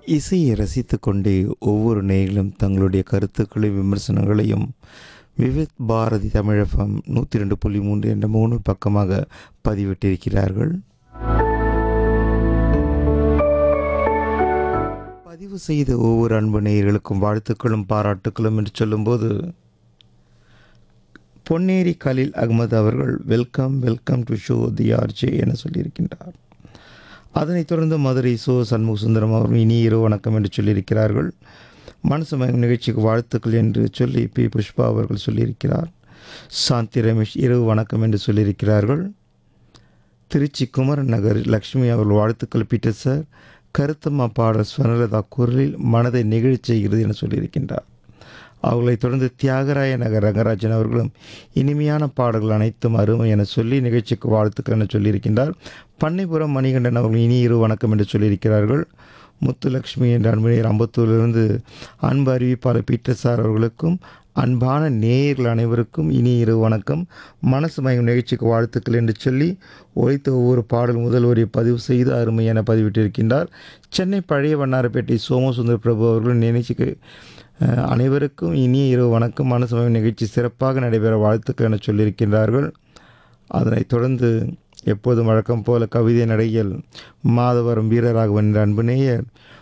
இசையை ரசித்துக் கொண்டே ஒவ்வொரு நேயர்களும் தங்களுடைய கருத்துக்களையும் விமர்சனங்களையும் விவித் பாரதி தமிழகம் நூற்றி ரெண்டு புள்ளி மூன்று என்ற மூணு பக்கமாக பதிவிட்டிருக்கிறார்கள் பதிவு செய்த ஒவ்வொரு அன்பு நேயர்களுக்கும் வாழ்த்துக்களும் பாராட்டுக்களும் என்று சொல்லும்போது பொன்னேரி கலீல் அகமது அவர்கள் welcome welcome to show the RJ என சொல்லியிருக்கின்றார் அதனைத் தொடர்ந்து மதுரை சோ சண்முக சுந்தரம் அவர்கள் இனி இரவு வணக்கம் என்று சொல்லியிருக்கிறார்கள் மனசு மயம் நிகழ்ச்சிக்கு வாழ்த்துக்கள் என்று சொல்லி பி புஷ்பா அவர்கள் சொல்லியிருக்கிறார் சாந்தி ரமேஷ் இரவு வணக்கம் என்று சொல்லியிருக்கிறார்கள் திருச்சி குமரன் நகர் லக்ஷ்மி அவர்கள் வாழ்த்துக்கள் பீட்டர் சார் கருத்தம்மா பாடல் ஸ்வனலதா குரலில் மனதை நெகிழச் செய்கிறது என சொல்லியிருக்கின்றார் அவர்களைத் தொடர்ந்து தியாகராய நகர் ரங்கராஜன் அவர்களும் இனிமையான பாடல்கள் அனைத்தும் அருமை என சொல்லி நிகழ்ச்சிக்கு வாழ்த்துக்கள் என சொல்லியிருக்கின்றார் பண்ணைபுரம் மணிகண்டன் அவர்கள் இனி இரு வணக்கம் என்று சொல்லியிருக்கிறார்கள் முத்துலக்ஷ்மி என்ற அன்புநேயர் அம்பத்தூரிலிருந்து அன்பு அறிவிப்பாளர் பீட்டர் சார் அவர்களுக்கும் அன்பான நேயர்கள் அனைவருக்கும் இனி இரு வணக்கம் மனசு மயம் நிகழ்ச்சிக்கு வாழ்த்துக்கள் என்று சொல்லி ஒழித்த ஒவ்வொரு பாடல் முதல் ஒரு பதிவு செய்து அருமை என பதிவிட்டிருக்கின்றார் சென்னை பழைய வண்ணாரப்பேட்டை சோமசுந்தர் பிரபு அவர்கள் நிகழ்ச்சிக்கு அஹ், அனைவருக்கும் இனிய இரவு வணக்கம் மனசு மயம் நிகழ்ச்சி சிறப்பாக நடைபெற வாழ்த்துக்கள் என சொல்லியிருக்கின்றார்கள் அதனைத் தொடர்ந்து எப்போதும் வழக்கம் போல கவிதை நடையில் மாதவரம் வீரராகவன் என்ற அன்பு நேயர்